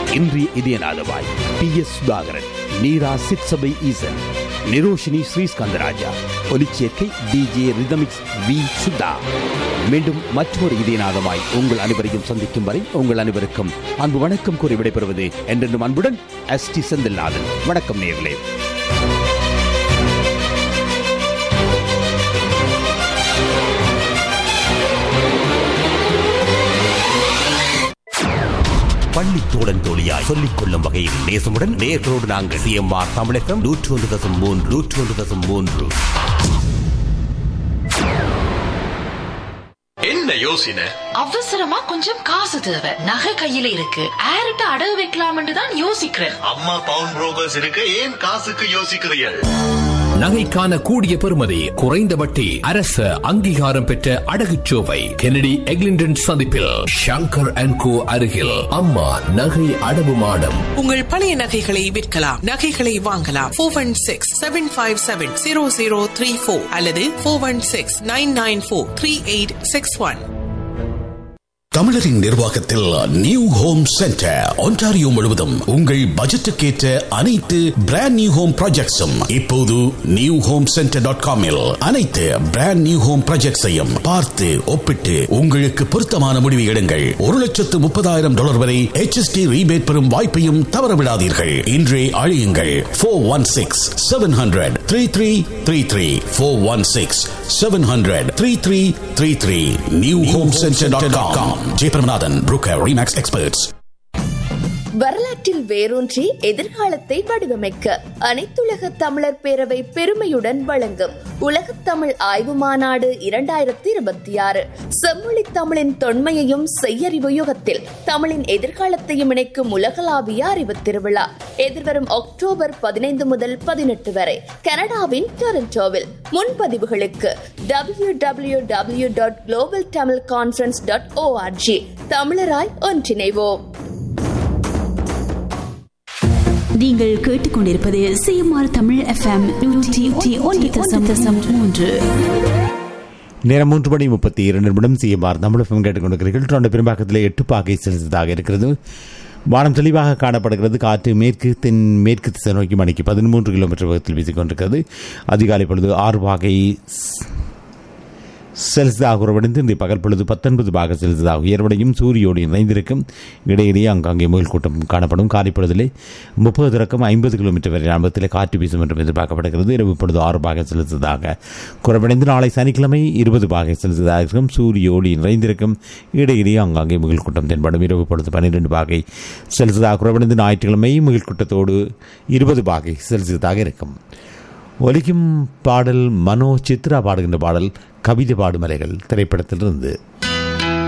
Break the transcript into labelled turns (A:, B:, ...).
A: இன்றைய இதயநாதவாய் B S Sudhakaran Neera Sitsabai Eesan Niroshini Sriskandarajah ஒலிச்சேர்க்கை DJ Rhythmix V Sutha மீண்டும் மற்றொரு இதயநாதமாய் உங்கள் அனைவரையும் சந்திக்கும் வரை உங்கள் அனைவருக்கும் அன்பு வணக்கம் கூறி விடைபெறுவது என்றென்றும் அன்புடன் எஸ் டி செந்தில்நாதன் வணக்கம் நேர்களே பள்ளி தோழன் தோழியாய் சொல்லிக் கொள்ளும் வகையில் நேசமுடன் நேர்களோடு நாங்கள் சிஎம்ஆர் தமிழகம் நூற்று ஒன்று தசம் மூன்று நூற்று ஒன்று தசம் மூன்று
B: என்ன யோசனை
C: அவசரமா கொஞ்சம் காசு தேவை நகை கையில இருக்கு ஆரிட்ட அடகு வைக்கலாம்னு தான் யோசிக்கிறேன்
B: அம்மா பவுன் புரோக்கர்ஸ் இருக்க ஏன் காசுக்கு யோசிக்கிறீர்கள்
D: நகைக்கான கூடிய பெறுமதி குறைந்த வட்டி அரசு அங்கீகாரம் பெற்ற அடகுச்சோவை கெனடி எக்லிண்டன் சந்திப்பில் ஷங்கர் அண்ட் கோ அருகில் அம்மா நகை அடவு மாடம்
E: உங்கள் பழைய நகைகளை விற்கலாம் நகைகளை வாங்கலாம் four one six seven five seven zero zero three four அல்லது four one six nine nine four three eight six one
F: தமிழரின் நிர்வாகத்தில் நியூ ஹோம் சென்டர் ஒன்டாரியோ முழுவதும் உங்கள் பட்ஜெட்டுக்கேற்ற அனைத்து பிராண்ட் நியூ ஹோம் ப்ராஜெக்ட்ஸும் இப்போது நியூ ஹோம் சென்டர் டாட் காமில் அனைத்து பிராண்ட் நியூ ஹோம் ப்ராஜெக்ட்ஸையும் பார்த்து ஒப்பிட்டு உங்களுக்கு பொருத்தமான முடிவு எடுங்கள் ஒரு லட்சத்து முப்பதாயிரம் டாலர் வரை HST ரீபேட் பெறும் வாய்ப்பையும் தவறவிடாதீர்கள் இன்றே அழியுங்கள் four one six seven hundred three three three three four one six seven hundred three three three three new home centre dot com Jeyapiramanathan broker Remax experts
G: வரலாற்றில் வேரூன்றி எதிர்காலத்தை வடிவமைக்க அனைத்துலக தமிழர் பேரவை பெருமையுடன் வழங்கும் உலகத் தமிழ் ஆய்வு மாநாடு இரண்டாயிரத்தி இருபத்தி ஆறு செம்மொழி தமிழின் தொன்மையையும் செய்யறிவு யுகத்தில் தமிழின் எதிர்காலத்தையும் இணைக்கும் உலகளாவிய அறிவு திருவிழா எதிர்வரும் அக்டோபர் பதினைந்து முதல் பதினெட்டு வரை கனடாவின் டொரண்டோவில் முன்பதிவுகளுக்கு W W W dot global Tamil conference dot O R G தமிழராய் ஒன்றிணைவோம்
H: நீங்கள் கேட்டுக்கொண்டிருப்பது சிஎம்ஆர் தமிழ் எஃப்எம் நூற்றி ஒன்று தசம் தசம் மூன்று
A: நேரம் மூன்று மணி முப்பத்தி இரண்டு நிமிடம் சிஎம்ஆர் தமிழகம் கேட்டுக்கொண்டிருக்கிறீர்கள் தொடர்ந்து பெரும்பாக்கத்தில் எட்டு பாகை செலுத்ததாக இருக்கிறது வானம் தெளிவாக காணப்படுகிறது காற்று மேற்கு தென் மேற்கு திசை நோக்கி மணிக்கு பதிமூன்று கிலோமீட்டர் வேகத்தில் வீசிக்கொண்டிருக்கிறது அதிகாலை பொழுது ஆறு பாகை செல்சியஸாக குறைவடைந்து இன்றைய பகல் பொழுது பத்தொன்பது பாக செல்சியஸாக உயர்வடையும் சூரியோடு இணைந்திருக்கும் இடையிடையே அங்கங்கே முயல் கூட்டம் காணப்படும் காலை பொழுதிலே முப்பது தொடக்கம் ஐம்பது கிலோமீட்டர் வரை அனுபவத்தில் காற்று வீசும் என்றும் எதிர்பார்க்கப்படுகிறது இரவு பொழுது ஆறு பாக செலுத்ததாக குறைவடைந்து நாளை சனிக்கிழமை இருபது பாகை செலுத்ததாக இருக்கும் சூரியோடு இணைந்திருக்கும் இடையிடையே அங்கங்கே முயல் கூட்டம் தென்படும் இரவு பொழுது பன்னிரெண்டு பாகை செலுத்ததாக குறைவடைந்து ஞாயிற்றுக்கிழமை முயல் கூட்டத்தோடு இருபது பாகை செலுத்ததாக இருக்கும் ஒலிக்கும் பாடல் மனோ சித்ரா பாடுகின்ற பாடல் கவிதை பாடுமலைகள் திரைப்படத்திலிருந்து